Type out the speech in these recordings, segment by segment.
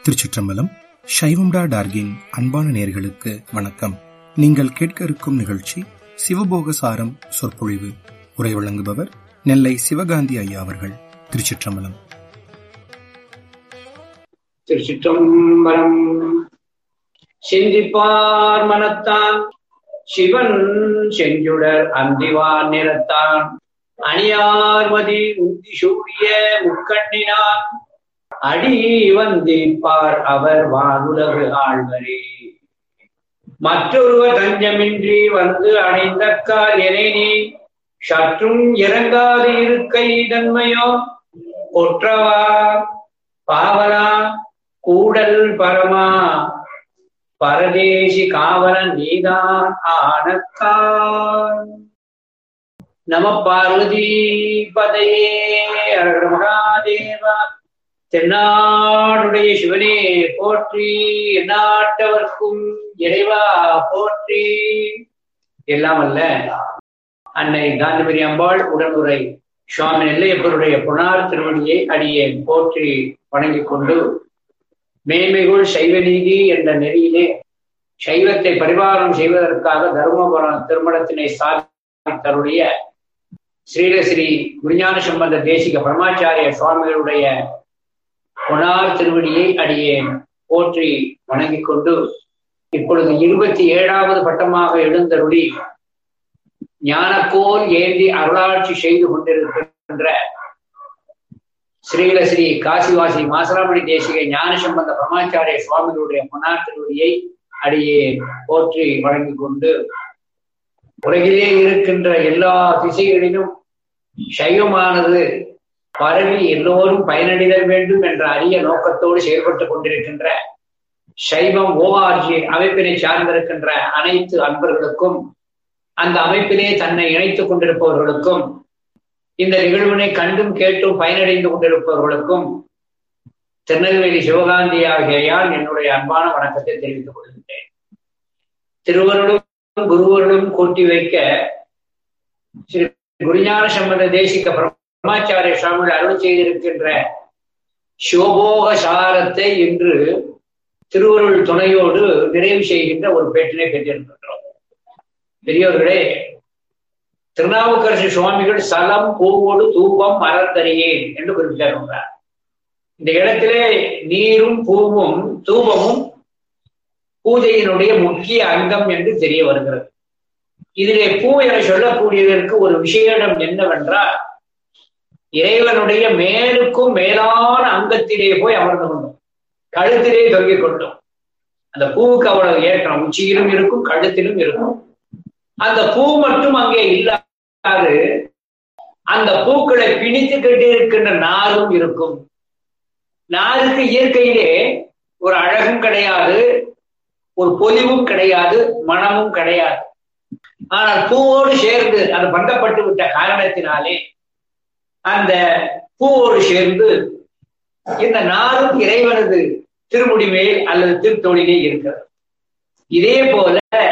திருச்சிற்றம்பலம் சைவம்டா டார்கின் அன்பான நேர்களுக்கு வணக்கம் நீங்கள் கேட்க இருக்கும் நிகழ்ச்சி சிவபோக சாரம் சொற்பொழிவு உரை வழங்குபவர் நெல்லை சிவகாந்தி ஐயா அவர்கள் திருச்சிற்றம்பலம் திருச்சிற்றம்பலம் சிந்திப்பார் மனத்தான் சிவன் செஞ்சுடர் அந்திவான் நிறத்தான் அணியார்மதி உந்தி சூடிய முக்கண்ணினான் அடி வந்திப்பார் அவர் வானுலகு ஆழ்வரே மற்றொருவர் தஞ்சமின்றி வந்து அணைந்தக்கார் எனை நீ சற்றும் இறங்காது இருக்கை தன்மையோ ஒற்றவா பாவலா கூடல் பரமா பரதேசி காவலன் நீதான் ஆனத்தான் நம பார்வதி பதையே அழக மகாதேவா தென்னாடுடைய சிவனே போற்றி எந்நாட்டவர்க்கும் இறைவா போற்றி எல்லாம் அல்ல அன்னை காந்திமதி அம்பாள் உடனுரை சுவாமி நெல்லையப்பருடைய புனார் திருவடியை அடியேன் போற்றி வணங்கிக் கொண்டு மேன்மைகுள் சைவ நீதி என்ற நெறியிலே சைவத்தை பரிபாலனம் செய்வதற்காக தர்மபுரம் திருமணத்தினை ஸ்தாபித்தருடைய ஸ்ரீலஸ்ரீ குருஞான சம்பந்த தேசிக பரமாச்சாரிய சுவாமிகளுடைய பொனார் திருவடியை அடியேன் போற்றி வணங்கிக் கொண்டு இப்பொழுது இருபத்தி ஏழாவது பட்டமாக எழுந்தருளி ஞானக்கோல் ஏந்தி அருளாட்சி செய்து கொண்டிருக்கின்ற ஸ்ரீல ஸ்ரீ காசிவாசி மாசராமணி தேசிக ஞான சம்பந்த பரமாச்சாரிய சுவாமிகளுடைய பொன்னார் திருவடியை அடியே போற்றி வழங்கிக் கொண்டு உலகிலே இருக்கின்ற எல்லா திசைகளிலும் சைவமானது பரவி எல்லோரும் பயனடைதல் வேண்டும் என்ற அரிய நோக்கத்தோடு செயல்பட்டுக் கொண்டிருக்கின்ற சைவம் ஓஆர்ஜி அமைப்பினை சார்ந்திருக்கின்ற அனைத்து அன்பர்களுக்கும் அந்த அமைப்பிலே தன்னை இணைத்துக் கொண்டிருப்பவர்களுக்கும் இந்த நிகழ்வினை கண்டும் கேட்டும் பயனடைந்து கொண்டிருப்பவர்களுக்கும் திருநெல்வேலி சிவகாந்தி ஆகியால் என்னுடைய அன்பான வணக்கத்தை தெரிவித்துக் கொள்கின்றேன் திருவருளும் குருவருளும் கூட்டி வைக்க ஸ்ரீ குருஞான சம்பந்த தேசிக பிரம்மாச்சாரிய சுவாமிகள் அருள் செய்திருக்கின்ற சிவபோக சாரத்தை இன்று திருவருள் துணையோடு நிறைவு செய்கின்ற ஒரு பேட்டினை பெற்றிருக்கின்றோம் பெரியவர்களே திருநாவுக்கரசு சுவாமிகள் சலம் பூவோடு தூபம் மரத்தறியேன் என்று குறிப்பிட்டார் இந்த இடத்திலே நீரும் பூவும் தூபமும் பூஜையினுடைய முக்கிய அங்கம் என்று தெரிய வருகிறது இதிலே பூ என சொல்லக்கூடியதற்கு ஒரு விஷயம் என்னவென்றால் இறைவனுடைய மேலுக்கும் மேலான அங்கத்திலே போய் அமர்ந்து கொண்டோம் கழுத்திலே தொங்கிக் கொண்டோம் அந்த பூவுக்கு அவ்வளவு ஏற்றம் உச்சியிலும் இருக்கும் கழுத்திலும் இருக்கும் அந்த பூ மட்டும் அங்கே இல்லாது அந்த பூக்களை பிணித்து கட்டியிருக்கின்ற நாரும் இருக்கும் நாருக்கு இயற்கையிலே ஒரு அழகும் கிடையாது ஒரு பொலிவும் கிடையாது மனமும் கிடையாது ஆனால் பூவோடு சேர்ந்து அது பந்தப்பட்டு விட்ட காரணத்தினாலே அந்த பூவோடு சேர்ந்து இந்த நாரும் இறைவனது திருமுடி மேல் அல்லது திருத்தொழிலே இருக்கிறது இதே போல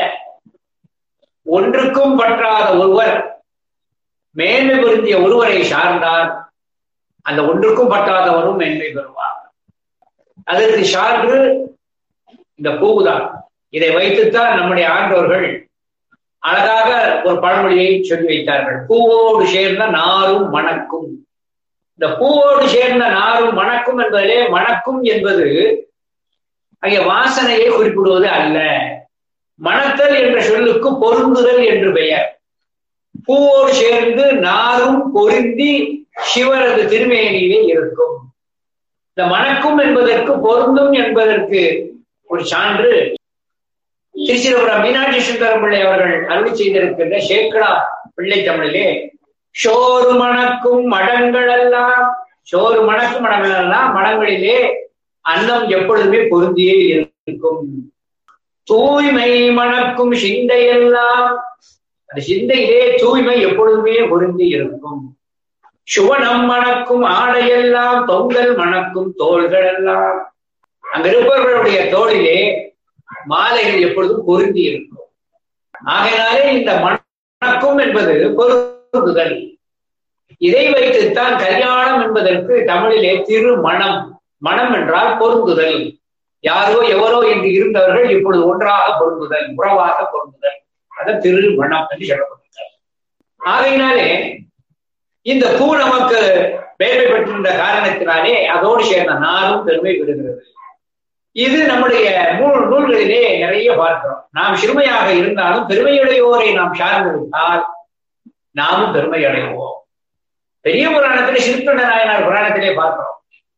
ஒன்றுக்கும் பற்றாத ஒருவர் மேன்மை பொருந்திய ஒருவரை சார்ந்தார் அந்த ஒன்றுக்கும் பற்றாதவரும் மேன்மை பெறுவார் அதற்கு சான்று இந்த பூவுதான் இதை வைத்துத்தான் நம்முடைய ஆண்டோர்கள் அழகாக ஒரு பழமொழியை சொல்லி வைத்தார்கள் பூவோடு சேர்ந்த நாரும் மணக்கும் இந்த பூவோடு சேர்ந்த நாரும் மணக்கும் என்பதிலே மணக்கும் என்பது அங்கே வாசனையை குறிப்பிடுவது அல்ல மணத்தல் என்ற சொல்லுக்கு பொருந்துதல் என்று பெயர் பூவோடு சேர்ந்து நாரும் பொருந்தி சிவரது திருமேனியிலே இருக்கும் இந்த மணக்கும் என்பதற்கு பொருந்தும் என்பதற்கு ஒரு சான்று திருச்சிரபுரம் மீனாட்சி சுந்தரம் பிள்ளை அவர்கள் அருள் செய்திருக்கின்ற சேக்கடா பிள்ளை தமிழிலே சோறு மணக்கும் மடங்கள் எல்லாம் சோறு மணக்கும் மடங்கள் எல்லாம் மடங்களிலே அன்னம் எப்பொழுதுமே பொருந்தியே இருக்கும் தூய்மை மணக்கும் சிந்தையெல்லாம் அந்த சிந்தையிலே தூய்மை எப்பொழுதுமே பொருந்தி இருக்கும் சுவனம் மணக்கும் ஆடையெல்லாம் தொங்கல் மணக்கும் தோள்கள் எல்லாம் அங்க இருப்பவர்களுடைய தோளிலே மாலைகள் எப்பொழுதும் பொருந்தி இருக்கும் ஆகையினாலே இந்த மணக்கும் என்பது பொருந்துதல் இதை வைத்துத்தான் கல்யாணம் என்பதற்கு தமிழிலே திருமணம் மனம் என்றால் பொருந்துதல் யாரோ எவரோ என்று இருந்தவர்கள் இப்பொழுது ஒன்றாக பொருந்துதல் உறவாக பொருந்துதல் அத திருமணம் என்று சொல்லப்பட்டிருக்கிறார் ஆகையினாலே இந்த பூ நமக்கு பெருமை பெற்றிருந்த காரணத்தினாலே அதோடு சேர்ந்த நாளும் பெருமை பெறுகிறது இது நம்முடைய நூல் நூல்களிலே நிறைய பார்க்கிறோம் நாம் சிறுமையாக இருந்தாலும் பெருமையுடையோரை நாம் சார்ந்து விட்டால் நாமும் பெருமை அடைவோம் பெரிய புராணத்திலே சிறுத்தொண்ட நாயனார் புராணத்திலே பார்க்கிறோம்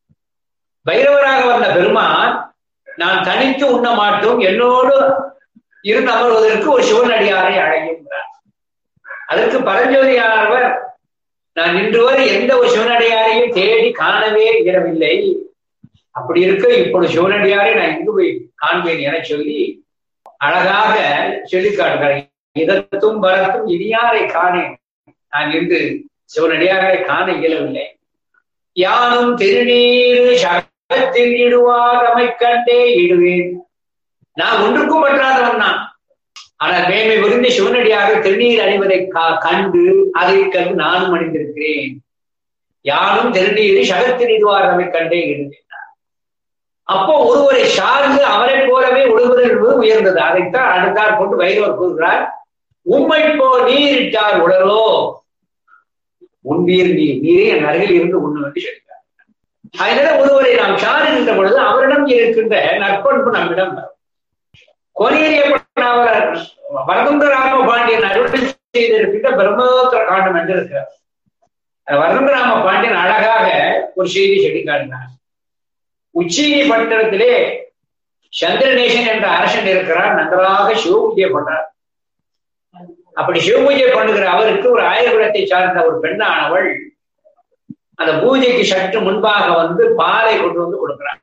பைரவராக வந்த பெருமான் நான் தனித்து உண்ண மாட்டோம் என்னோடு இருந்து அமர்வதற்கு ஒரு சிவனடியாரை அழைகின்றார் அதற்கு பரஞ்சோதியானவர் நான் இன்று வரை எந்த ஒரு சிவனடியாரையும் தேடி காணவே இயலவில்லை அப்படி இருக்க இப்பொழுது சிவனடியாரை நான் இங்கு போய் காண்பேன் என சொல்லி அழகாக சொல்லி காட்டுகிறார் இதத்தும் பரத்தும் இனியாரை காணேன் நான் இன்று சிவனடியாரை காண இயலவில்லை யானும் திருநீரு சகத்தில் இடுவாதமை கண்டே இடுவேன் நான் ஒன்றுக்கும் பற்றாதவன் நான் ஆனால் மேன்மை விருந்தி சிவனடியாக திருநீர் அணிவதை கண்டு அதை கண்டு நானும் அணிந்திருக்கிறேன் யானும் திருநீர் சகத்தில் இடுவாதமை கண்டே இடுவேன் அப்போ ஒருவரை சார்ந்து அவரை போலவே ஒழுகுதல் என்பது உயர்ந்தது அதைத்தான் அடுத்தார் கொண்டு வைரவர் கூறுகிறார் உண்மை போ நீரிட்டார் உடலோ உண்பீர் நீர் நீரே என் அருகில் இருந்து உண்ணும் என்று சொல்கிறார் அதனால ஒருவரை நாம் சாருகின்ற பொழுது அவரிடம் இருக்கின்ற நற்பண்பு நம்மிடம் கொரியரியப்பட்டவர் வரதுந்தராம பாண்டியன் அருள் செய்திருக்கின்ற பிரம்மோத்தர காண்டம் என்று இருக்கிறார் வரதுந்தராம பாண்டியன் அழகாக ஒரு செய்தி சொல்லி காட்டினார் உச்சினி பட்டணத்திலே சந்திரநேசன் என்ற அரசன் இருக்கிறார் நன்றாக சிவபூஜை பண்றார் அப்படி சிவபூஜை பண்ணுகிற அவருக்கு ஒரு ஆயுர்வேதத்தை சார்ந்த ஒரு பெண்ணானவள் அந்த பூஜைக்கு சற்று முன்பாக வந்து பாலை கொண்டு வந்து கொடுக்கிறார்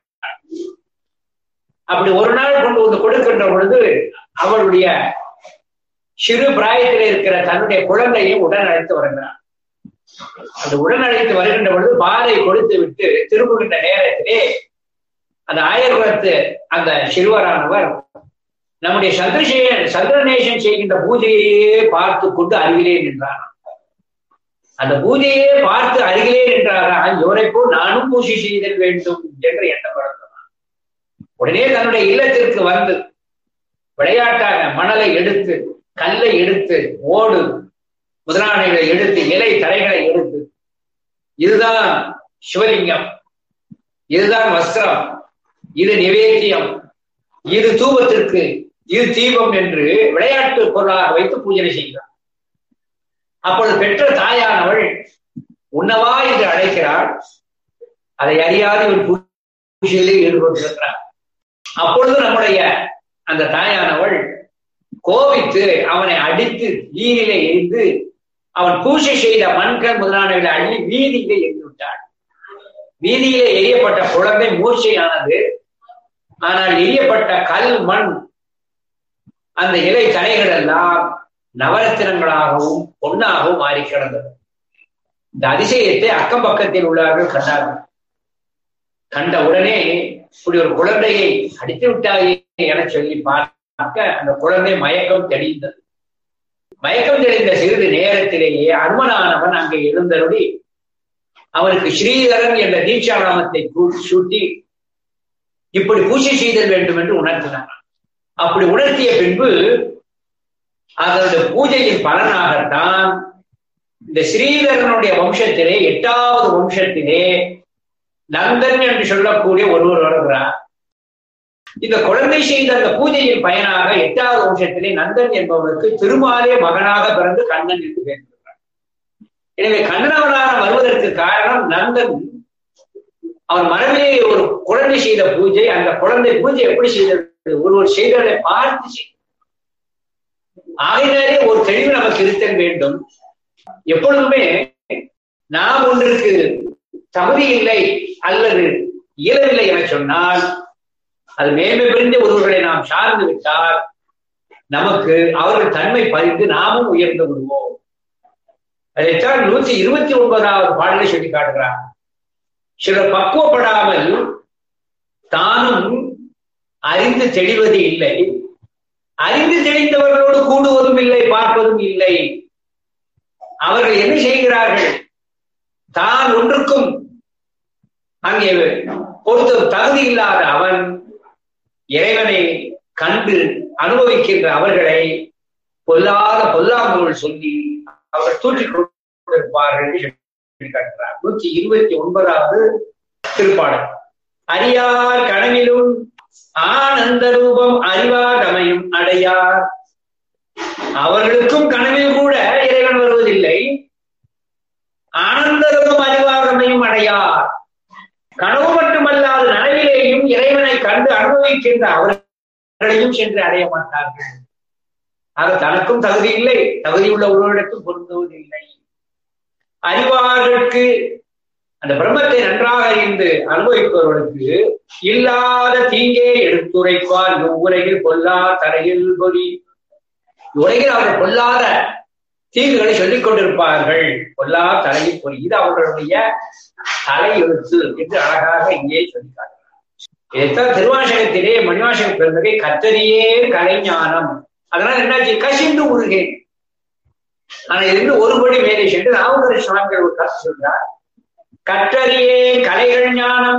அப்படி ஒரு நாள் கொண்டு வந்து கொடுக்கின்ற பொழுது அவளுடைய சிறு பிராயத்தில் இருக்கிற தன்னுடைய குழந்தையும் உடன் அழைத்து வருகிறார் அந்த உடன் அழைத்து வருகின்ற பொழுது பாலை கொடுத்து விட்டு திரும்புகின்ற நேரத்திலே அந்த ஆயுர்வேதத்து அந்த சிறுவரானவர் நம்முடைய சந்திரசேகர் சந்திரநேசன் செய்கின்ற பூஜையே பார்த்து கொண்டு அருகிலே நின்றார் அந்த பூஜையே பார்த்து அருகிலே நின்றாரா இவரை போல் நானும் பூஜை செய்தல் வேண்டும் என்று எண்ணம் வளர்ந்தான் உடனே தன்னுடைய இல்லத்திற்கு வந்து விளையாட்டாக மணலை எடுத்து கல்லை எடுத்து ஓடு முதலானைகளை எடுத்து இலை தரைகளை எடுத்து இதுதான் சிவலிங்கம் இதுதான் வஸ்திரம் இது நிவேத்தியம் இது தூபத்திற்கு இது தீபம் என்று விளையாட்டு பொருளாக வைத்து பூஜனை செய்கிறார் அப்பொழுது பெற்ற தாயானவள் உன்னவா என்று அழைக்கிறாள் அதை அறியாது இவன் பூஜையிலே ஈடுபட்டிருக்கிறார் அப்பொழுது நம்முடைய அந்த தாயானவள் கோபித்து அவனை அடித்து நீரிலே எரிந்து அவன் பூஜை செய்த மண்கள் முதலானவர்களை அள்ளி வீதியிலே எரிந்து விட்டாள் வீதியிலே எரியப்பட்ட குழந்தை மூர்ச்சையானது ஆனால் எரியப்பட்ட கல் மண் அந்த இலை தலைகள் எல்லாம் நவரத்தினங்களாகவும் பொன்னாகவும் மாறி கிடந்தது இந்த அதிசயத்தை அக்கம் பக்கத்தில் உள்ளவர்கள் கண்டார்கள் கண்ட உடனே இப்படி ஒரு குழந்தையை அடித்து விட்டாயே என சொல்லி பார்க்க அந்த குழந்தை மயக்கம் தெளிந்தது மயக்கம் தெளிந்த சிறிது நேரத்திலேயே அனுமனானவன் அங்கே எழுந்தருடி அவனுக்கு ஸ்ரீதரன் என்ற தீட்சாராமத்தை சூட்டி இப்படி பூஜை செய்தல் வேண்டும் என்று உணர்த்தினார் அப்படி உணர்த்திய பின்பு அதனுடைய பூஜையின் பலனாகத்தான் இந்த ஸ்ரீதரனுடைய வம்சத்திலே எட்டாவது வம்சத்திலே நந்தன் என்று சொல்லக்கூடிய ஒருவர் வருகிறார் இந்த குழந்தை செய்த அந்த பூஜையின் பயனாக எட்டாவது வம்சத்திலே நந்தன் என்பவனுக்கு திருமாலே மகனாக பிறந்து கண்ணன் என்று பேசுகிறார் எனவே கண்ணனவனாக வருவதற்கு காரணம் நந்தன் அவன் மரபிலே ஒரு குழந்தை செய்த பூஜை அந்த குழந்தை பூஜை எப்படி செய்தது ஒருவர் செய்ததை பார்த்து செய்த ஆகையினாலே ஒரு தெளிவு நமக்கு இருத்தல் வேண்டும் எப்பொழுதுமே நாம் ஒன்றுக்கு தகுதி இல்லை அல்லது இயலவில்லை என சொன்னால் அது மேன்மை புரிந்த ஒருவர்களை நாம் சார்ந்து விட்டால் நமக்கு அவர்கள் தன்மை பறிந்து நாமும் உயர்ந்து விடுவோம் அதைத்தான் நூத்தி இருபத்தி ஒன்பதாவது பாடலை சொல்லி காட்டுகிறார் சிலர் பக்குவப்படாமல் தானும் அறிந்து தெளிவது இல்லை அறிந்து தெளிந்தவர்களோடு கூடுவதும் இல்லை பார்ப்பதும் இல்லை அவர்கள் என்ன செய்கிறார்கள் தான் ஒன்றுக்கும் அங்கே பொறுத்த தகுதி இல்லாத அவன் இறைவனை கண்டு அனுபவிக்கின்ற அவர்களை பொல்லாத பொல்லாங்குகள் சொல்லி அவர்கள் தூற்றிக் கொண்டிருப்பார்கள் என்று சொல்லி காட்டுகிறார் நூற்றி இருபத்தி ஒன்பதாவது திருப்பாடல் அறியார் கனவிலும் ஆனந்த ரூபம் அறிவாகமையும் அடையார் அவர்களுக்கும் கனவில் கூட இறைவன் வருவதில்லை ஆனந்த ரூபம் அறிவாகமையும் அடையார் கனவு மட்டுமல்லாது நனவிலேயும் இறைவனை கண்டு அனுபவிக்கின்ற அவர்களையும் சென்று அடைய மாட்டார்கள் ஆக தனக்கும் தகுதி இல்லை தகுதி உள்ள ஒருவரிடத்தும் பொருந்துவதில்லை அறிவார்களுக்கு அந்த பிரம்மத்தை நன்றாக அறிந்து அனுபவிப்பவர்களுக்கு இல்லாத தீங்கே எடுத்துரைப்பார் உலகில் பொல்லா தரையில் பொறி உலகில் அவர்கள் பொல்லாத தீங்குகளை சொல்லிக் கொண்டிருப்பார்கள் பொல்லா தலையில் பொறி இது அவர்களுடைய தலை எழுத்து என்று அழகாக இங்கே சொல்லி காட்டுகிறார் இதைத்தான் திருவாசகத்திலே மணிவாசக பெருந்தகை கத்தரியே கலைஞானம் அதனால என்னாச்சு கசிந்து உருகேன் ஆனா இருந்து ஒருபடி மேலே சென்று ராமகரி சுவாமிகள் ஒரு கருத்து சொல்றார் கற்றறியே கலைகள் ஞானம்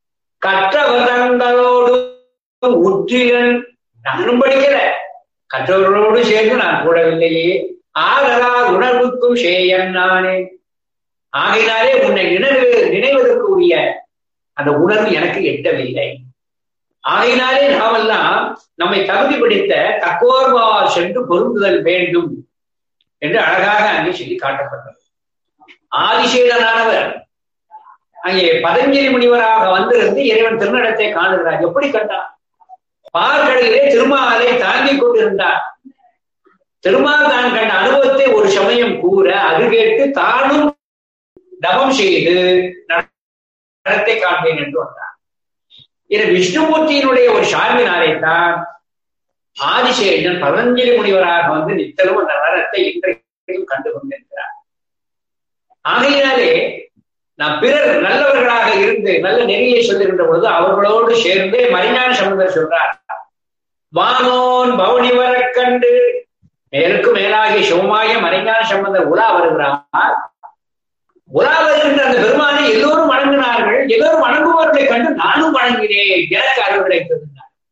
கற்றவதங்களோடு உற்றிலன் நானும் படிக்கல கற்றவர்களோடு சேர்ந்து நான் கூடவில்லையே ஆகலா உணர்வுக்கும் சேயன் நானே ஆகையினாலே உன்னை நினைவு நினைவதற்கு உரிய அந்த உணர்வு எனக்கு எட்டவில்லை ஆகையினாலே நாமெல்லாம் நம்மை தகுதிப்படுத்த தக்கோர்வால் சென்று பொருந்துதல் வேண்டும் என்று அழகாக அங்கே சொல்லி காட்டப்பட்டது ஆதிசேடனானவர் அங்கே பதஞ்சலி முனிவராக வந்திருந்து இறைவன் திருநடத்தை காணுகிறார் எப்படி கண்டார் பார்க்கடையிலே திருமாலை தாங்கிக் கொண்டிருந்தார் திருமால் தான் கண்ட அனுபவத்தை ஒரு சமயம் கூற அது கேட்டு தானும் தபம் செய்து நடத்தை காண்பேன் என்று வந்தார் இது விஷ்ணுமூர்த்தியினுடைய ஒரு சார்பினாலேத்தான் ஆதிசேஷன் பதஞ்சலி முனிவராக வந்து நித்தலும் அந்த நரத்தை இன்றைக்கும் கண்டு கொண்டிருக்கிறார் ஆகையினாலே நாம் பிறர் நல்லவர்களாக இருந்து நல்ல நெறியை சொல்லுகின்ற பொழுது அவர்களோடு சேர்ந்து மரிஞான சம்பந்தர் சொல்றார் வானோன் பவுனி வர கண்டு மேலுக்கு மேலாகிய சிவமாய மறைஞான சம்பந்தர் உலா வருகிறார் உலா வருகின்ற அந்த பெருமானை எல்லோரும் வணங்கினார்கள் எல்லோரும் வணங்குபவர்களை கண்டு நானும் வணங்கினேன் எனக்கு அருள் கிடைத்தது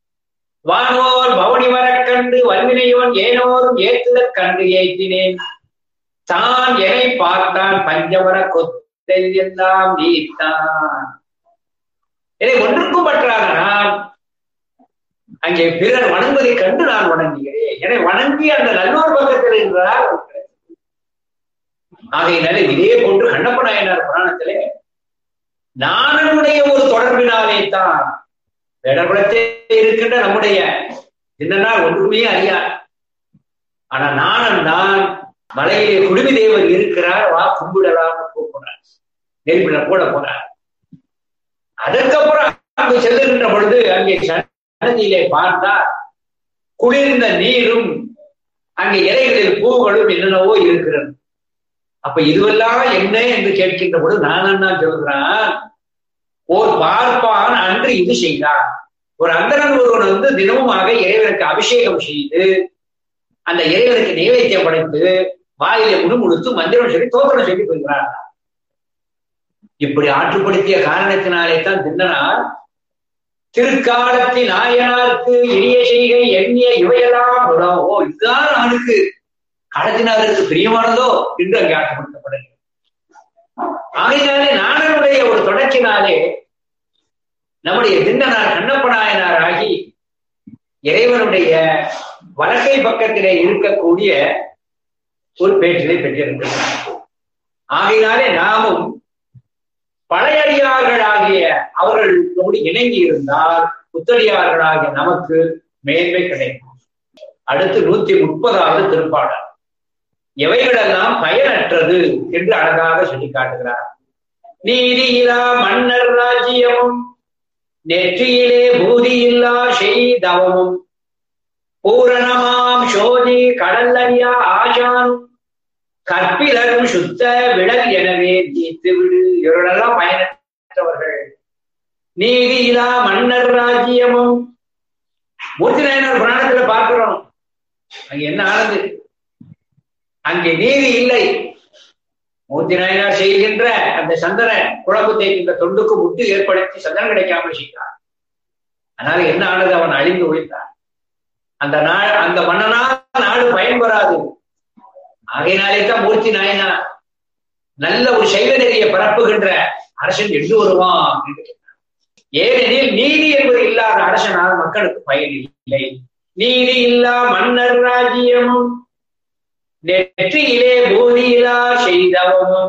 வானோர் பவனி வர கண்டு வல்வினையோன் ஏனோரும் ஏற்றுதற் கண்டு ஏற்றினேன் தான் எனை பார்த்தான் பஞ்சவர கொத்தை எல்லாம் நீத்தான் இதை ஒன்றுக்கும் பற்றாக நான் அங்கே பிறர் வணங்குவதை கண்டு நான் வணங்குகிறேன் என வணங்கி அந்த நல்லோர் பக்கத்தில் இருந்தார் ஆகையினாலே இதே போன்று கண்ணப்ப நாயனார் புராணத்திலே நானனுடைய ஒரு தொடர்பினாலே தான் வேடகுலத்தில் இருக்கின்ற நம்முடைய என்னன்னா ஒன்றுமே அறியார் ஆனா நானன் தான் மலையிலே குடுமி தேவர் இருக்கிறார் வா கும்பிடலாம்னு கூப்பிடுறார் நெருப்பில போட போறார் அதற்கப்புறம் அங்கு செல்லுகின்ற பொழுது அங்கே சன்னதியிலே பார்த்தா குளிர்ந்த நீரும் அங்கே இலைகளில் பூகளும் என்னென்னவோ இருக்கிறது அப்ப இதுவெல்லாம் என்ன என்று கேட்கின்ற பொழுது நான் தான் சொல்கிறான் ஓர் பார்ப்பான் அன்று இது செய்தான் ஒரு அந்தரன் ஒருவன் வந்து தினமுமாக இறைவனுக்கு அபிஷேகம் செய்து அந்த இறைவனுக்கு நைவேத்தியம் படைத்து வாயிலை முணுமுணுத்து மந்திரம் சொல்லி தோத்திரம் சொல்லி போகிறார் இப்படி ஆற்றுப்படுத்திய காரணத்தினாலே தான் தின்னனார் திருக்காலத்தின் நாயனாருக்கு இனிய செய்கை எண்ணிய இவையெல்லாம் ஓ இதுதான் அவனுக்கு காலத்தினாருக்கு பிரியமானதோ என்று அங்கே ஆற்றுப்படுத்தப்படுகிறது ஆகையினாலே நாடனுடைய ஒரு தொடர்ச்சினாலே நம்முடைய தின்னனார் கண்ணப்ப நாயனார் ஆகி இறைவனுடைய வலக்கை பக்கத்திலே இருக்கக்கூடிய ஒரு பேச்சிலை பெற்றிருக்கிறார் ஆகையினாலே நாமும் பழையடியார்களாகிய அவர்கள் இணங்கி இருந்தால் புத்தடியார்களாகிய நமக்கு மேன்மை கிடைக்கும் அடுத்து நூத்தி முப்பதாவது திருப்பாடல் எவைகளெல்லாம் பயனற்றது என்று அழகாக சொல்லி காட்டுகிறார் நீதியிலா மன்னர் ராஜ்யமும் நெற்றியிலே பூதியில்லா செய்தவமும் பூரணமாம் சோதி கடல்லறியா ஆசானும் கற்பிலரும் சுத்த விடல் எனவே நீத்து விடு இவர்களெல்லாம் பயனற்றவர்கள் நீதியிலா மன்னர் ராஜ்யமும் மூர்த்தி நாயனர் புராணத்துல பார்க்கிறோம் அங்க என்ன ஆனது அங்கே நீதி இல்லை மூர்த்தி நாயனார் செய்கின்ற அந்த சந்திரன் குழம்பு தேய்க்கின்ற தொண்டுக்கு முட்டு ஏற்படுத்தி சந்திரன் கிடைக்காமல் செய்கிறார் அதனால என்ன ஆனது அவன் அழிந்து ஒழித்தான் அந்த நாள் அந்த மன்னனால் நாடு பயன்பெறாது ஆகையினாலே தான் மூர்த்தி நாயனா நல்ல ஒரு சைவ நெறியை பரப்புகின்ற அரசன் எட்டு வருவான் ஏனெனில் நீதி என்பது இல்லாத அரசனால் மக்களுக்கு பயன் இல்லை நீதி இல்லா மன்னர் ராஜ்யமும் நெற்றியிலே பூதியிலா செய்தவமும்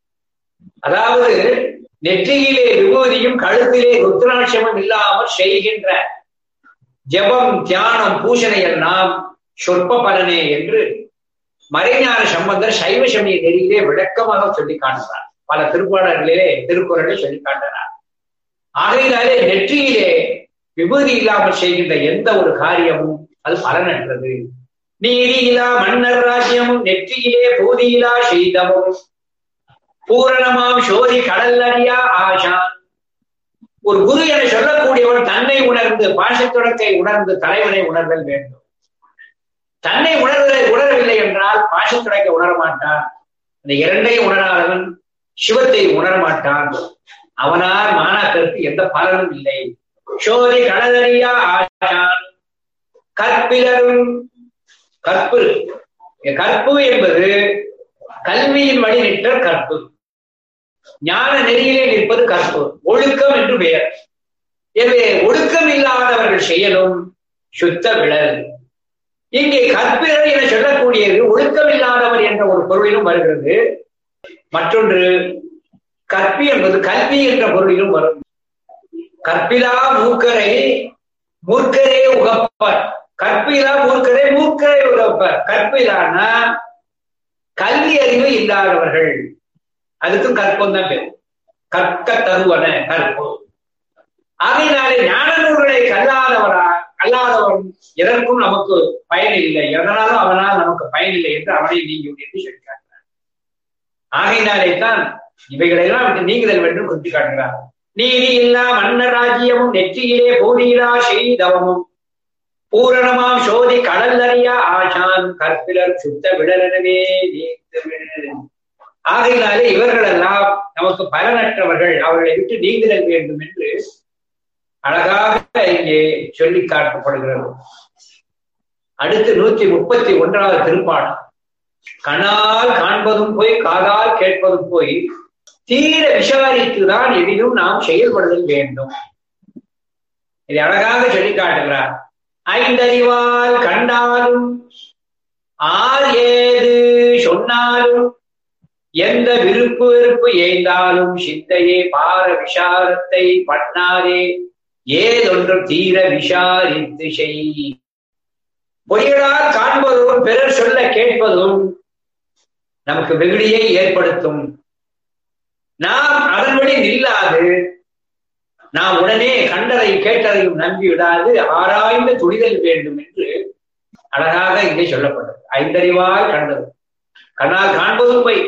அதாவது நெற்றியிலே விபூதியும் கழுத்திலே ருத்ராட்சமும் இல்லாமல் செய்கின்ற ஜபம் தியானம் பூஷணை எல்லாம் சொற்ப பலனே என்று மறைஞான சம்பந்தர் சைவ சமய நெறியிலே விளக்கமாக சொல்லி காட்டுகிறார் பல திருப்பாடல்களிலே திருக்குறளை சொல்லி காட்டுகிறார் ஆகையினாலே நெற்றியிலே விபூதி இல்லாமல் செய்கின்ற எந்த ஒரு காரியமும் அது பலனற்றது நீதியிலா மன்னர் ராஜ்யமும் நெற்றியிலே பூதியிலா செய்தவும் பூரணமாம் சோதி கடல் அறியா ஆசான் ஒரு குரு என சொல்லக்கூடியவன் தன்னை உணர்ந்து பாசத்துடத்தை உணர்ந்து தலைவனை உணர்தல் வேண்டும் தன்னை உணர்வதை உணரவில்லை என்றால் பாசத்துடைக்க உணர மாட்டான் இந்த இரண்டையும் உணராதவன் சிவத்தை உணர மாட்டான் அவனால் மாணாக்கருக்கு எந்த பலனும் இல்லை சோதி கடலறியா ஆசான் கற்பிலரும் கற்பு கற்பு என்பது கல்வியின் வழி நிற்ற கற்பு ஞான நெறியிலே நிற்பது கற்பு ஒழுக்கம் என்று பெயர் எனவே ஒழுக்கம் இல்லாதவர்கள் செயலும் சுத்த விழல் இங்கே கற்பிறர் என சொல்லக்கூடியது ஒழுக்கம் இல்லாதவர் என்ற ஒரு பொருளிலும் வருகிறது மற்றொன்று கற்பி என்பது கல்வி என்ற பொருளிலும் வரும் கற்பிலா மூக்கரை மூர்க்கரே உகப்பர் கற்பிலா மூர்க்கரே மூர்க்கரே உகப்பர் கற்பிலானா கல்வி அறிவு இல்லாதவர்கள் அதுக்கும் கற்பம் தான் பேர் கற்க தருவன கற்பு ஆகையினாலே ஞான நூல்களை கல்லாதவரா அல்லாதவன் எதற்கும் நமக்கு பயன் இல்லை எதனாலும் அவனால் நமக்கு பயன் இல்லை என்று அவனை நீங்கி என்று சொல்லி காட்டுறார் ஆகையினாலே தான் இவைகளெல்லாம் விட்டு நீங்குதல் வேண்டும் குறித்து காட்டுகிறார் நீதி இல்லா மன்னர் ராஜ்யமும் நெற்றியிலே போதியிலா செய்தவமும் பூரணமாம் சோதி கடல் அறியா ஆசான் கற்பிலர் சுத்த விடலனவே ஆகையினாலே இவர்கள் எல்லாம் நமக்கு பலனற்றவர்கள் அவர்களை விட்டு நீங்குதல் வேண்டும் என்று அழகாக இங்கே சொல்லி காட்டப்படுகிறது அடுத்து நூத்தி முப்பத்தி ஒன்றாவது திருப்பாடம் கண்ணால் காண்பதும் போய் காதால் கேட்பதும் போய் தீர விசாரித்துதான் எதிலும் நாம் செயல்படுதல் வேண்டும் இதை அழகாக சொல்லி காட்டுகிறார் ஐந்தறிவால் கண்டாலும் ஆர் ஏது சொன்னாலும் எந்த விருப்பு வெறுப்பு ஏய்ந்தாலும் சிந்தையே பார விசாரத்தை பண்ணாதே ஏதொன்றும் தீர விசாரித்து செய் பொய்யலால் காண்பதும் பிறர் சொல்ல கேட்பதும் நமக்கு வெகுளியை ஏற்படுத்தும் நாம் அதன்படி நில்லாது நாம் உடனே கண்டதை கேட்டதையும் நம்பி விடாது ஆராய்ந்து துணிதல் வேண்டும் என்று அழகாக இங்கே சொல்லப்பட்டது ஐந்தறிவால் கண்டது கண்ணால் காண்பதும் போய்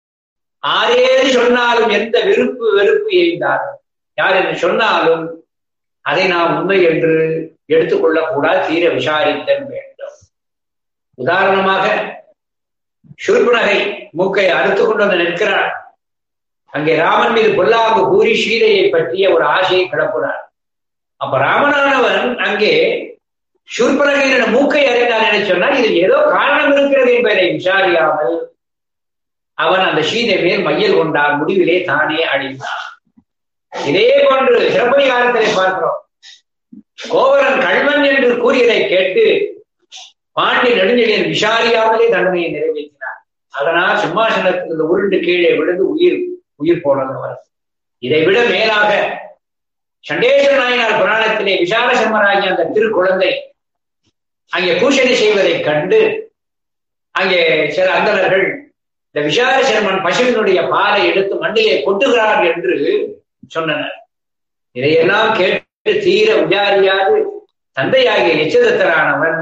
ஆரேது சொன்னாலும் எந்த விருப்பு வெறுப்பு எய்ந்தார் யார் என்று சொன்னாலும் அதை நாம் உண்மை என்று எடுத்துக்கொள்ளக் கூடாது தீர விசாரித்தல் வேண்டும் உதாரணமாக சுருப்புநகை மூக்கை அறுத்து கொண்டு வந்து நிற்கிறார் அங்கே ராமன் மீது பொல்லாங்கு கூறி சீதையை பற்றிய ஒரு ஆசையை கிளப்புறார் அப்ப ராமனானவன் அங்கே சூர்பனகையின மூக்கை அறிந்தார் என சொன்னால் இதில் ஏதோ காரணம் இருக்கிறது என்பதை விசாரியாமல் அவன் அந்த சீதை மேல் மையல் கொண்டான் முடிவிலே தானே அழிந்தான் இதே போன்று சிறப்பதிகாரத்திலே பார்க்கிறோம் கோவலன் கல்வன் என்று கூறியதை கேட்டு பாண்டி நெடுஞ்செழியன் விசாரியாமலே தண்டனையை நிறைவேற்றினார் அதனால் சிம்மாசனத்தில் உருண்டு கீழே விழுந்து உயிர் உயிர் போனவர் இதை விட மேலாக சண்டேஸ்வர நாயனார் புராணத்திலே விசால சர்மராகிய அந்த திருக்குழந்தை அங்கே பூஷணி செய்வதை கண்டு அங்கே சில அந்தனர்கள் இந்த விசால சர்மன் பசுவினுடைய பாலை எடுத்து மண்ணிலே கொட்டுகிறார் என்று சொன்னனர் இதையெல்லாம் கேட்டு தீர விசாரியாது தந்தையாகிய எச்சதத்தரானவன்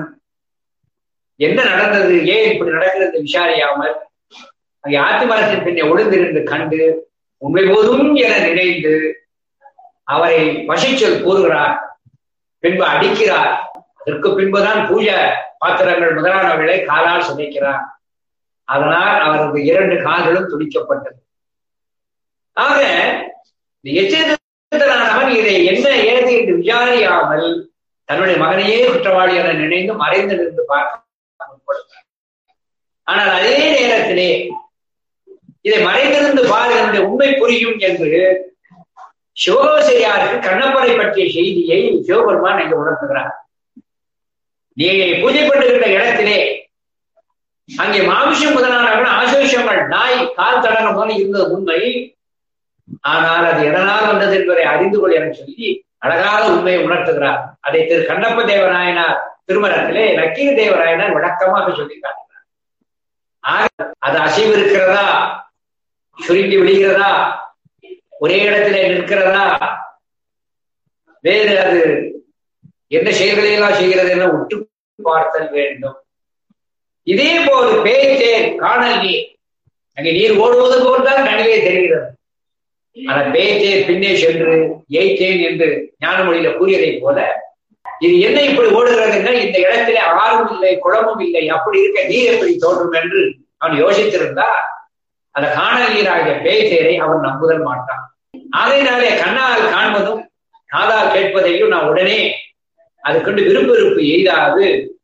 என்ன நடந்தது ஏன் இப்படி நடக்கிறது விசாரியாமல் அங்கே ஆத்திமரத்தின் பின்னே ஒளிந்திருந்து கண்டு உண்மை போதும் என நினைந்து அவரை வசிச்சொல் கூறுகிறார் பின்பு அடிக்கிறார் அதற்கு பின்புதான் பூஜை பாத்திரங்கள் முதலானவர்களை காலால் சுமைக்கிறார் அதனால் அவரது இரண்டு கால்களும் துடிக்கப்பட்டது ஆக இந்த எச்சரிக்கை தருத்தனானவன் இதை என்ன ஏது என்று விசாரியாமல் தன்னுடைய மகனையே குற்றவாளி என நினைந்து மறைந்து நின்று பார்க்க முற்படுகிறார் ஆனால் அதே நேரத்திலே இதை மறைந்திருந்து பார் என்னுடைய உண்மை புரியும் என்று சிவகோசரியாருக்கு கண்ணப்பரை பற்றிய செய்தியை சிவபெருமான் இங்கு உணர்த்துகிறார் நீ பூஜை பண்ணுகின்ற இடத்திலே அங்கே மாமிஷம் முதலானவர்கள் ஆசோஷங்கள் நாய் கால் தடனம் போல இருந்தது உண்மை ஆனால் அது எதனால் வந்தது என்பதை அறிந்து கொள் என சொல்லி அழகாக உண்மையை உணர்த்துகிறார் அதை திரு கண்ணப்ப தேவராயனார் திருமணத்திலே லக்கீர தேவராயனார் விளக்கமாக சொல்லி காட்டுகிறார் ஆக அது அசைவு இருக்கிறதா சுருங்கி விடுகிறதா ஒரே இடத்திலே நிற்கிறதா வேறு அது என்ன செயல்களை எல்லாம் செய்கிறது என உற்று பார்த்தல் வேண்டும் இதே போல் பேய்த்தேன் காணல் நீர் அங்கே நீர் ஓடுவது போல்தான் கண்ணிலே தெரிகிறது ஆனால் பேய்த்தேன் பின்னே சென்று ஏய்த்தேன் என்று ஞானமொழியில கூறியதை போல இது என்ன இப்படி ஓடுகிறது என்றால் இந்த இடத்திலே ஆறும் இல்லை குளமும் இல்லை அப்படி இருக்க நீர் எப்படி தோன்றும் என்று அவன் யோசித்திருந்தா அந்த காணல் நீராகிய பேய்த்தேரை அவன் நம்புதல் மாட்டான் ஆகையினாலே கண்ணால் காண்பதும் காதால் கேட்பதையும் நான் உடனே அது கொண்டு விருப்ப விருப்பு எய்தாது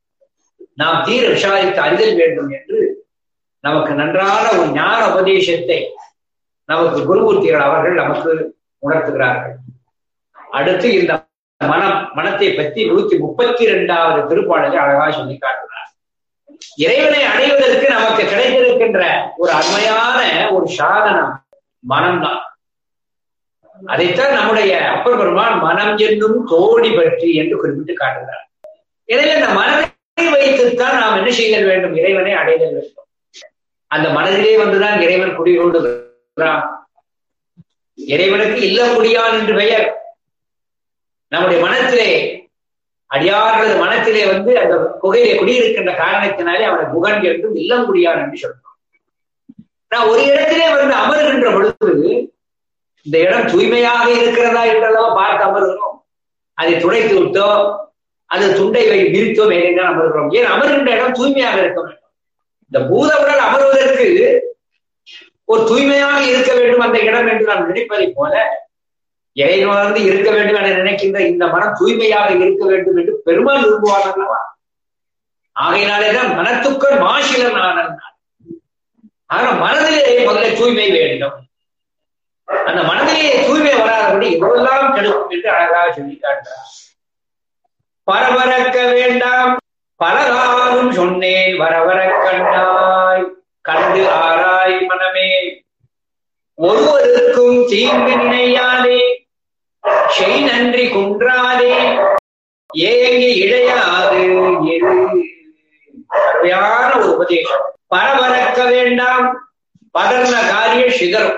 நாம் தீர விசாரித்து அறிதல் வேண்டும் என்று நமக்கு நன்றான ஒரு ஞான உபதேசத்தை நமக்கு குருமூர்த்திகள் அவர்கள் நமக்கு உணர்த்துகிறார்கள் அடுத்து இந்த மனம் மனத்தை பற்றி நூத்தி முப்பத்தி இரண்டாவது திருப்பாடலை அழகா சொல்லி காட்டுகிறார் இறைவனை அடைவதற்கு நமக்கு கிடைத்திருக்கின்ற ஒரு அருமையான ஒரு சாதனம் மனம்தான் அதைத்தான் நம்முடைய அப்பர் பெருமான் மனம் என்னும் தோணி பற்றி என்று குறிப்பிட்டு காட்டுகிறார் எனவே அந்த மனதை வைத்துத்தான் நாம் என்ன செய்தல் வேண்டும் இறைவனை அடைதல் வேண்டும் அந்த மனதிலே வந்துதான் இறைவன் குடிகொண்டுகிறான் இறைவனுக்கு இல்ல முடியான் என்று பெயர் நம்முடைய மனத்திலே அடியார்களது மனத்திலே வந்து அந்த குகையிலே குடியிருக்கின்ற காரணத்தினாலே அவனை குகன் என்றும் இல்லம் முடியான் என்று சொல்றோம் நான் ஒரு இடத்திலே வந்து அமருகின்ற பொழுது இந்த இடம் தூய்மையாக இருக்கிறதா என்றெல்லாம் பார்த்து அமர்கிறோம் அதை துடைத்து விட்டோ அது துண்டை வை விரித்தோ மேலே தான் அமர்கிறோம் ஏன் அமர்கின்ற இடம் தூய்மையாக இருக்க வேண்டும் இந்த பூத உடல் அமர்வதற்கு ஒரு தூய்மையாக இருக்க வேண்டும் அந்த இடம் என்று நாம் நினைப்பதை போல இறைவனர்ந்து இருக்க வேண்டும் என நினைக்கின்ற இந்த மனம் தூய்மையாக இருக்க வேண்டும் என்று பெருமாள் விரும்புவார் அல்லவா ஆகையினாலேதான் மனத்துக்கள் மாசிலன் ஆனன் ஆனா மனதிலே முதல்ல தூய்மை வேண்டும் அந்த மனதிலே தூய்மை வராதபடி எவ்வளெல்லாம் கெடுக்கும் என்று அழகாக சொல்லி காட்டுறார் பரபரக்க வேண்டாம் பலகாலும் சொன்னேன் வரவர கண்டாய் கண்டு ஆராய் மனமே ஒருவருக்கும் தீங்கு நினையாதே செய் நன்றி குன்றாதே ஏங்கி இழையாது எரு அருமையான ஒரு உபதேசம் பரபரக்க வேண்டாம் பதர்ந்த காரிய சிதறும்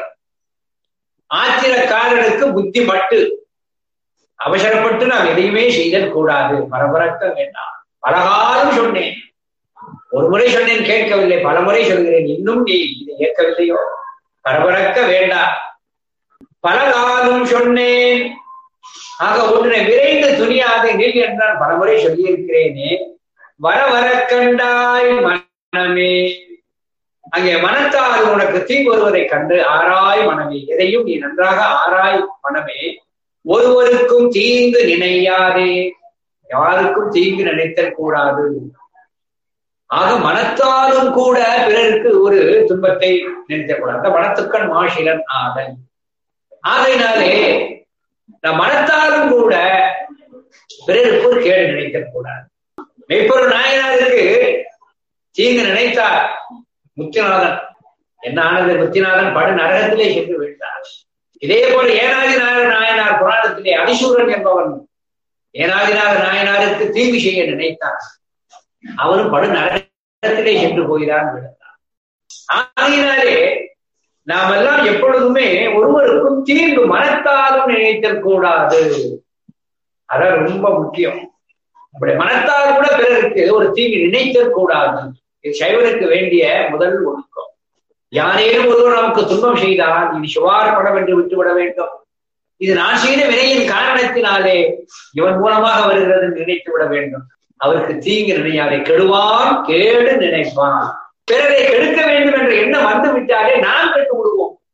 ஆத்திரக்காரனுக்கு புத்தி மட்டு அவசரப்பட்டு நாம் எதையுமே செய்தல் கூடாது பரபரக்க வேண்டாம் பலகாலம் சொன்னேன் ஒரு முறை சொன்னேன் கேட்கவில்லை பல முறை சொல்கிறேன் இன்னும் நீ இதை ஏற்கவில்லையோ பரபரக்க வேண்டாம் பலகாலம் சொன்னேன் ஆக ஒன்றை விரைந்து துணியாது நில் என்றான் பலமுறை சொல்லியிருக்கிறேனே வர வர கண்டாய் மனமே அங்கே மனத்தால் உனக்கு தீங்கு வருவதை கண்டு ஆராய் மனமே எதையும் நீ நன்றாக ஆராய் மனமே ஒருவருக்கும் தீங்கு நினையாதே யாருக்கும் தீங்கு நினைத்தல் கூடாது ஆக மனத்தாலும் கூட பிறருக்கு ஒரு துன்பத்தை நினைத்தக்கூடாது மனத்துக்கண் மாசிலன் ஆதல் ஆகையினாலே நம் மனத்தாலும் கூட பிறருக்கு ஒரு கேடு நினைத்தல் கூடாது மெய்ப்பொருள் நாயனாருக்கு தீங்கு நினைத்தார் முத்திநாதன் என்ன ஆனது முத்திநாதன் படு நரகத்திலே சென்று விட்டார் இதே போல ஏனாதிநாத நாயனார் புராணத்திலே அடிசூரன் என்பவன் ஏனாதிநாத நாயனாருக்கு தீங்கு செய்ய நினைத்தார் அவரும் படு நரகத்திலே சென்று போகிறான் விடுத்தார் ஆகையினாலே நாம் எல்லாம் எப்பொழுதுமே ஒருவருக்கும் தீங்கு மனத்தாலும் நினைத்தல் கூடாது அதான் ரொம்ப முக்கியம் அப்படி மனத்தால் கூட பிறருக்கு ஒரு தீங்கு நினைத்தல் கூடாது இது சைவனுக்கு வேண்டிய முதல் ஒழுக்கம் யாரேனும் ஒருவர் நமக்கு துன்பம் செய்தால் இது சிவார்ப்பணம் என்று விட்டுவிட வேண்டும் இது நான் செய்த வினையின் காரணத்தினாலே இவன் மூலமாக வருகிறது நினைத்து விட வேண்டும் அவருக்கு தீங்கு நினையாதே கெடுவான் கேடு நினைப்பான் பிறரை கெடுக்க வேண்டும் என்ற எண்ணம் வந்து விட்டாலே நாம் கெட்டு விடுவோம்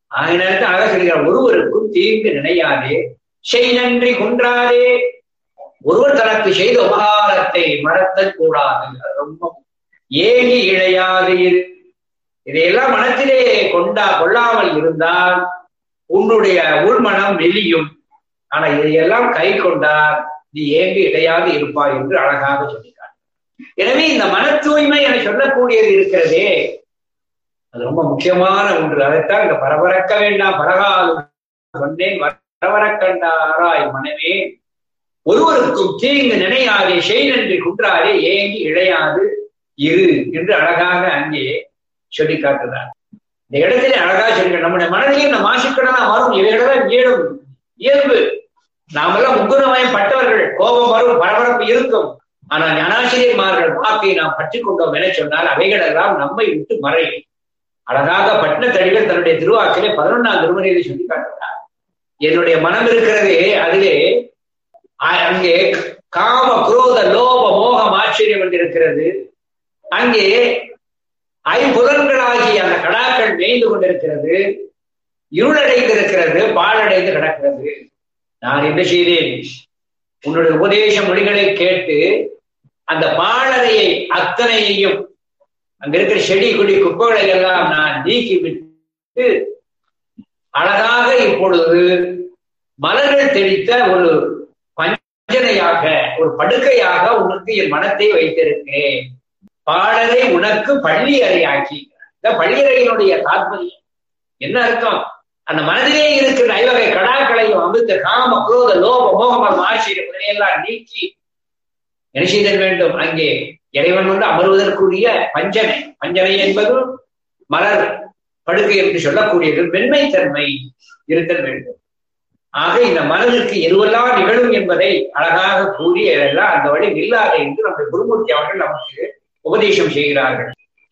ஆகினால அழகா சொல்கிறார் ஒருவருக்கும் தீங்கு நினையாதே செய் நன்றி குன்றாதே ஒருவர் தனக்கு செய்த உபகாரத்தை மறத்தல் கூடாது அது ரொம்ப ஏகி இழையாது இரு இதையெல்லாம் மனத்திலே கொண்டா கொள்ளாமல் இருந்தால் உன்னுடைய உள்மனம் வெளியும் ஆனா இதையெல்லாம் கை கொண்டால் நீ ஏங்கி இடையாது இருப்பாய் என்று அழகாக சொல்லிட்டார் எனவே இந்த மன தூய்மை என சொல்லக்கூடியது இருக்கிறதே அது ரொம்ப முக்கியமான ஒன்று அதைத்தான் இந்த பரபரக்க வேண்டாம் பரகால் சொன்னேன் பரபரக்கண்டாராய் மனமே ஒருவருக்கும் தீங்கு நினையாதே செய் நன்றி குன்றாரே ஏங்கி இழையாது இரு என்று அழகாக அங்கே சொல்லி காட்டுறார் இந்த இடத்திலே அழகா சொல்லுங்க நம்முடைய மனதில் இந்த மாசுக்கடனா வரும் இவைகளெல்லாம் இயலும் இயல்பு நாமெல்லாம் முக்குணமயம் பட்டவர்கள் கோபம் வரும் பரபரப்பு இருக்கும் ஆனால் ஞானாசிரியர்மார்கள் வாக்கை நாம் பற்றி கொண்டோம் என சொன்னால் அவைகள் எல்லாம் நம்மை விட்டு மறையும் அழகாக பட்டின தடிகள் தன்னுடைய திருவாக்கிலே பதினொன்றாம் திருமறையிலே சொல்லி காட்டுகிறார் என்னுடைய மனம் இருக்கிறதே அதிலே அங்கே காம குரோத லோப மோகம் ஆச்சரியம் என்று இருக்கிறது அங்கே ஐம்புலன்களாகிய அந்த கடாக்கள் மேய்ந்து கொண்டிருக்கிறது இருளடைந்து இருக்கிறது பாழடைந்து கிடக்கிறது நான் என்ன செய்தேன் உன்னுடைய உபதேச மொழிகளை கேட்டு அந்த பாழறையை அத்தனையையும் அங்க இருக்கிற செடி கொடி குப்பைகளை எல்லாம் நான் நீக்கி விட்டு அழகாக இப்பொழுது மலர்கள் தெளித்த ஒரு பஞ்சனையாக ஒரு படுக்கையாக உனக்கு என் மனத்தை வைத்திருக்கிறேன் பாடலை உனக்கு பள்ளி அறையாக்கி இந்த பள்ளியறையினுடைய தாத்பரியம் என்ன அர்த்தம் அந்த மனதிலே இருக்கிற ஐவகை கடாக்களையும் அமிர்த காம குரோத லோப மோகமம் ஆசிரியர் எல்லாம் நீக்கி என்ன செய்தல் வேண்டும் அங்கே இறைவன் வந்து அமர்வதற்குரிய பஞ்சனை பஞ்சனை என்பது மலர் படுக்கை என்று சொல்லக்கூடியது மென்மைத்தன்மை இருத்தல் வேண்டும் ஆக இந்த மனதிற்கு எதுவெல்லாம் நிகழும் என்பதை அழகாக கூறி எல்லாம் அந்த வழி நில்லாத என்று நம்முடைய குருமூர்த்தி அவர்கள் நமக்கு உபதேசம் செய்கிறார்கள்